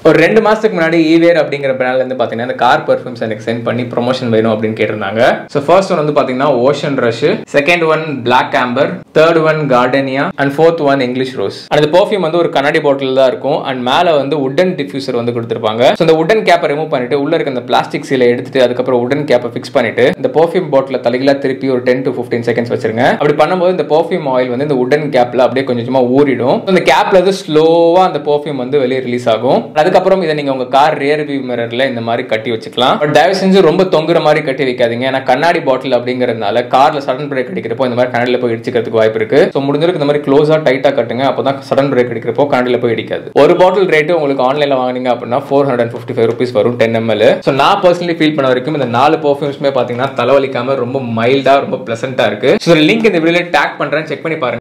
ஒரு ரெண்டு மாசத்துக்கு முன்னாடி ஈவேர் அப்படிங்கிற பிராண்ட்ல இருந்து பாத்தீங்கன்னா இந்த கார் பர்ஃபியூம்ஸ் எனக்கு சென்ட் பண்ணி ப்ரொமோஷன் வேணும் அப்படின்னு கேட்டிருந்தாங்க ஸோ ஃபர்ஸ்ட் ஒன் வந்து பாத்தீங்கன்னா ocean rush second one black amber third one gardenia and fourth one English rose அந்த பர்ஃபியூம் வந்து ஒரு கண்ணாடி பாட்டில் தான் இருக்கும் அண்ட் மேல வந்து உடன் டிஃப்யூசர் வந்து கொடுத்துருப்பாங்க ஸோ இந்த உடன் கேப்பை ரிமூவ் பண்ணிட்டு உள்ள இருக்க அந்த பிளாஸ்டிக் சீலை எடுத்துட்டு அதுக்கப்புறம் உடன் கேப்பை ஃபிக்ஸ் பண்ணிட்டு இந்த பர்ஃபியூம் பாட்டில் தலைகளா திருப்பி ஒரு டென் டு ஃபிஃப்டீன் செகண்ட்ஸ் வச்சிருங்க அப்படி பண்ணும்போது இந்த பர்ஃபியூம் ஆயில் வந்து இந்த உடன் கேப்ல அப்படியே கொஞ்சம் கொஞ்சமா ஊறிடும் இந்த கேப்ல வந்து ஸ்லோவா அந்த பர்ஃபியூம் வந்து வெளியே ரிலீஸ் ஆகும் அதுக்கப்புறம் இதை நீங்க உங்க கார் ரியர் வியூ மிரர்ல இந்த மாதிரி கட்டி வச்சுக்கலாம் பட் தயவு செஞ்சு ரொம்ப தொங்குற மாதிரி கட்டி வைக்காதீங்க ஏன்னா கண்ணாடி பாட்டில் அப்படிங்கறதுனால கார்ல சடன் பிரேக் அடிக்கிறப்போ இந்த மாதிரி கண்ணாடியில் போய் இடிச்சுக்கிறதுக்கு வாய்ப்பு இருக்கு ஸோ முடிஞ்சிருக்கு இந்த மாதிரி க்ளோஸா டைட்டா கட்டுங்க அப்பதான் சடன் பிரேக் அடிக்கிறப்போ கண்ணாடியில் போய் இடிக்காது ஒரு பாட்டில் ரேட்டு உங்களுக்கு ஆன்லைன்ல வாங்குனீங்க அப்படின்னா four hundred fifty five rupees வரும் டென் எம்எல் ஸோ நான் பர்சனலி ஃபீல் பண்ண வரைக்கும் இந்த நாலு பர்ஃபியூம்ஸ்மே பார்த்தீங்கன்னா தலைவலிக்காம ரொம்ப மைல்டா ரொம்ப பிளசண்டா இருக்கு ஸோ லிங்க் இந்த வீடியோல டேக் பண்றேன் செக் பண்ணி பாருங்க